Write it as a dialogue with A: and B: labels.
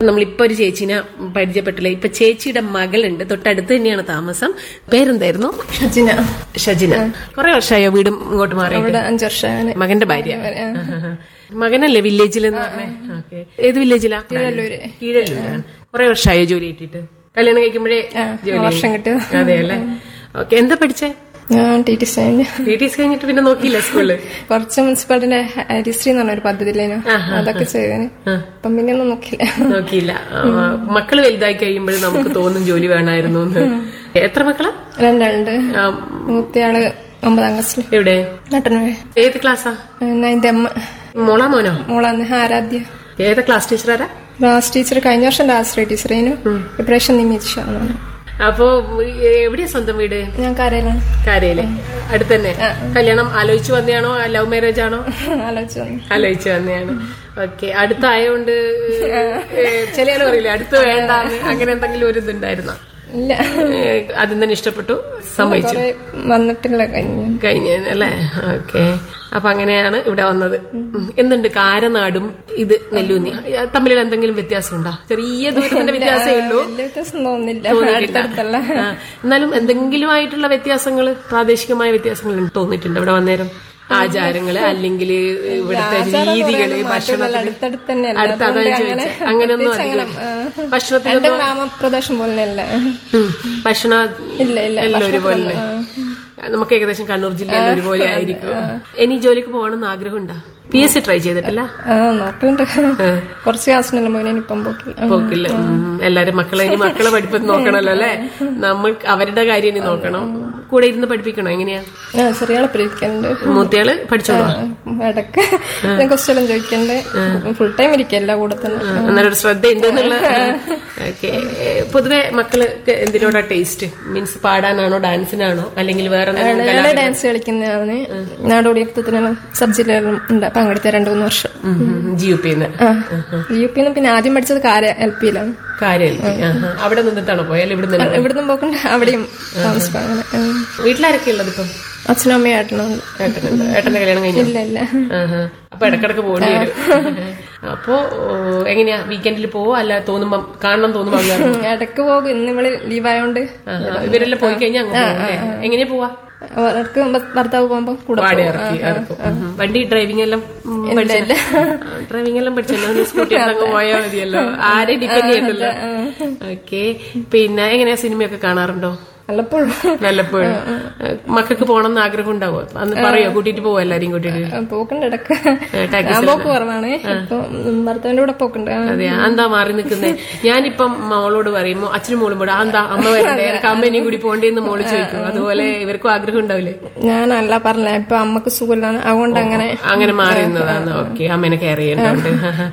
A: നമ്മളിപ്പോ ഒരു ചേച്ചീനെ പരിചയപ്പെട്ടില്ല ഇപ്പൊ ചേച്ചിയുടെ മകളുണ്ട് തൊട്ടടുത്ത് തന്നെയാണ് താമസം പേരെന്തായിരുന്നു
B: ഷജിന
A: ഷജിന കുറെ വർഷമായോ വീടും ഇങ്ങോട്ട് മാറി
B: ഇവിടെ അഞ്ചു വർഷം
A: മകന്റെ ഭാര്യ മകനല്ലേ വില്ലേജിൽ ഏത് വില്ലേജിലാ
B: കീഴല്ലൂര്.
A: കീഴല്ലൂരാണ് കുറെ വർഷമായോ ജോലി കിട്ടിയിട്ട് കല്യാണം കഴിക്കുമ്പോഴേ ജോലി
B: വർഷം കിട്ടിയത്
A: അതെ അല്ലേ ഓക്കെ എന്താ പഠിച്ചേ
B: ഞാൻ T T C
A: T T C കഴിഞ്ഞിട്ട് പിന്നെ നോക്കിയില്ല സ്കൂളില്
B: കുറച്ച് മുനിസിപ്പാലിറ്റിന്റെ ഹരിശ്രീ എന്ന് പറഞ്ഞ ഒരു പദ്ധതിയിലേനു അതൊക്കെ ചെയ്തേന് അപ്പം പിന്നെ ഒന്നും നോക്കില്ല
A: നോക്കിയില്ല ആ, മക്കള് വലുതായി കഴിയുമ്പോഴും നമുക്ക് തോന്നും ജോലി വേണമായിരുന്നു എന്ന് എത്ര മക്കളാ
B: രണ്ടാളുണ്ട്
A: ആ,
B: മൂത്തയാള് ഒമ്പതാം ക്ലാസ്സിൽ
A: എവിടെ
B: നട്ടനവേ
A: ഏത് ക്ലാസ്സാ
B: നയൻത് അമ്മ
A: മോളാ മോനോ
B: മോളാന്ന് ആരാധ്യ
A: ഏതാ ക്ലാസ് ടീച്ചറാരാ
B: ക്ലാസ് ടീച്ചർ കഴിഞ്ഞ വർഷം രാഷ്ട്രീയ ടീച്ചറേനു ഇപ്രാവശ്യം നിമിഷ
A: അപ്പോ എവിടെയാ സ്വന്തം വീട്
B: ഞാൻ കരയിലാണ്
A: കാരയില് അടുത്തന്നെ കല്യാണം ആലോചിച്ചു വന്നയാണോ ലവ് മാരേജ് ആണോ
B: ആലോചിച്ച് വന്നു
A: ആലോചിച്ചു വന്നതാണ് ഓക്കെ അടുത്തായോണ്ട് ചില ആള് പറയില്ലേ അടുത്ത് വേണ്ട അങ്ങനെ എന്തെങ്കിലും ഒരു ഇതുണ്ടായിരുന്നോ
B: ഇല്ല
A: ആദ്യം തന്നെ ഇഷ്ടപ്പെട്ടു സമ്മതിച്ചു
B: കുറെ വന്നിട്ടില്ല കഴിഞ്ഞു
A: കഴിഞ്ഞ അല്ലേ ഓക്കെ അപ്പൊ അങ്ങനെയാണ് ഇവിടെ വന്നത് ഉം. എന്തുണ്ട് കാരനാടും ഇത് നെല്ലൂന്നി തമ്മിൽ എന്തെങ്കിലും വ്യത്യാസം ഉണ്ടോ ചെറിയ ദൂരത്തിന്റെ വ്യത്യാസമേ ഉള്ളൂ
B: വലിയ വ്യത്യാസം തോന്നുന്നില്ല
A: തോന്നിയിട്ടില്ല.
B: അടുത്തടുത്തല്ല
A: ആ. എന്നാലും എന്തെങ്കിലും ആയിട്ടുള്ള വ്യത്യാസങ്ങൾ പ്രാദേശികമായ വ്യത്യാസങ്ങൾ തോന്നിയിട്ടുണ്ട് ഇവിടെ വന്നേരം ആചാരങ്ങള് അല്ലെങ്കിൽ ഇവിടുത്തെ രീതികള് ഭക്ഷണത്തിന്
B: അടുത്തടുത്ത് തന്നെയല്ല
A: അടുത്ത അതാ ചോദിച്ചത് അങ്ങനെയൊന്നും അധികം ഭക്ഷണത്തിന്
B: എന്റെ ഗ്രാമപ്രദേശം പോലെയല്ല
A: ഉം. ഭക്ഷണ
B: ഇല്ല ഇല്ല
A: എല്ലാം ഒരുപോലെ നമുക്ക് ഏകദേശം കണ്ണൂർ ജില്ലയിൽ ഒരുപോലെ ആയിരിക്കും ഇനി ജോലിക്ക് പോകണമെന്ന് ആഗ്രഹമുണ്ടോ പി എസ് സി ട്രൈ ചെയ്തിട്ടില്ല
B: ആ നോക്കലുണ്ട് കുറച്ച് ക്ലാസ്സിനെല്ലാം പോയി ഇപ്പം പോക്കില്ല
A: പോക്കില്ല ഉം. എല്ലാരും മക്കളെ ഇനി മക്കളെ പഠിപ്പ് നോക്കണല്ലോ അല്ലെ നമ്മൾ അവരുടെ കാര്യം ഇനി നോക്കണം കൂടെ ഇരുന്ന് പഠിപ്പിക്കണോ എങ്ങനെയാ
B: ആ ചെറിയ ആളെ പിരിക്കലുണ്ട്
A: മൂത്തയാള് പഠിച്ചോളൂ
B: ഇടക്ക് ഞാൻ ക്വസ്റ്റ്യൻ ചോദിക്കലുണ്ട് ഫുൾ ടൈം ഇരിക്കല്ല കൂടെ തന്നെ
A: എന്നൊരു ശ്രദ്ധ ഉണ്ടെന്നുള്ള ഓക്കെ പൊതുവെ മക്കള് എന്തിനോടാ ടേസ്റ്റ് മീൻസ് പാടാനാണോ ഡാൻസിനാണോ അല്ലെങ്കിൽ വേറെ എന്തെങ്കിലും കലാ-
B: ഇളയ ഡാൻസ് കളിക്കുന്നതാണ് നാടോടി നൃത്തത്തിനെല്ലാം സബ് ജില്ലയിലും ഉണ്ട് പങ്കെടുത്ത രണ്ടു മൂന്ന് വർഷം
A: ഉം, ഉം, ജി യു പിന്ന്
B: ആ യു പിന്ന് പിന്നെ ആദ്യം പഠിച്ചത് കാര എൽ പിയിലാണ്
A: കാര്യം അവിടെ നിന്നിട്ടാണോ പോയാൽ ഇവിടെ നിന്ന്
B: ഇവിടുന്ന് പോക്കുണ്ട് അവിടെയും താമസിക്കും അങ്ങനെ ഉം.
A: വീട്ടിലാരൊക്കെ ഉള്ളത് ഇപ്പം
B: അച്ഛനും അമ്മയും ഏട്ടനും
A: ഏട്ടനുണ്ട് ഏട്ടന്റെ കല്യാണം കഴിഞ്ഞു
B: ഇല്ല ഇല്ല
A: ആഹാ. അപ്പൊ ഇടക്കിടക്ക് പോകേണ്ടി വരും അപ്പോ ഓ, എങ്ങനെയാ വീക്കെൻഡിൽ പോവോ അല്ല തോന്നുമ്പോ കാണണം തോന്നുമ്പോ അങ്ങ് ഇറങ്ങും?
B: ഇടക്ക് പോകും ഇന്ന് ഇവള് ലീവായോണ്ട്
A: ആഹാ. ഇവരെല്ലാം പോയി കഴിഞ്ഞാൽ അങ്ങ് പോകും അല്ലേ? എങ്ങനെയാ പോവാ
B: അവർക്ക് ഭർത്താവ് പോകുമ്പോ കൂടെ
A: പാടെ ഇറക്കി ഇറക്കും ഉം. വണ്ടി ഡ്രൈവിംഗ് എല്ലാം ഡ്രൈവിംഗ് എല്ലാം പഠിച്ചല്ലോ സ്കൂട്ടി അങ്ങ് പോയാൽ മതിയല്ലോ ആരെ ഡിപ്പെൻഡ് ചെയ്യണ്ടല്ലോ ഓക്കെ പിന്നെ എങ്ങനെയാ സിനിമയൊക്കെ കാണാറുണ്ടോ
B: വല്ലപ്പോഴും
A: വല്ലപ്പോഴും മക്കൾക്ക് പോകണം എന്ന് ആഗ്രഹം ഉണ്ടാവോ അന്ന് പറയോ കൂട്ടിട്ട് പോവോ എല്ലാരെയും കൂട്ടിട്ട്
B: പോക്കുണ്ട് ഇടക്ക്
A: ടാക്സി
B: ഞാൻ പോക്ക് കുറവാണ് ഇപ്പൊ ഭർത്താവിന്റെ കൂടെ പോക്കുണ്ട് ആ.
A: അതെ എന്താ മാറി നിൽക്കുന്നേ ഞാനിപ്പം മോളോട് പറയുമ്പോ അച്ഛനും മോളും കൂടെ എന്താ അമ്മ വരണ്ടേ എനിക്ക് അമ്മേനെയും കൂടി പോണ്ടേന്ന് മോള് ചോദിക്കും അതുപോലെ ഇവർക്കും ആഗ്രഹം ഉണ്ടാവില്ലേ
B: ഞാനല്ല പറഞ്ഞ ഇപ്പൊ അമ്മക്ക് സുഖമില്ലാണ് അതുകൊണ്ട് അങ്ങനെ
A: അങ്ങനെ മാറി നിന്നതാണ് ഓക്കെ അമ്മേനെ കെയർ ചെയ്യേണ്ടതുണ്ട്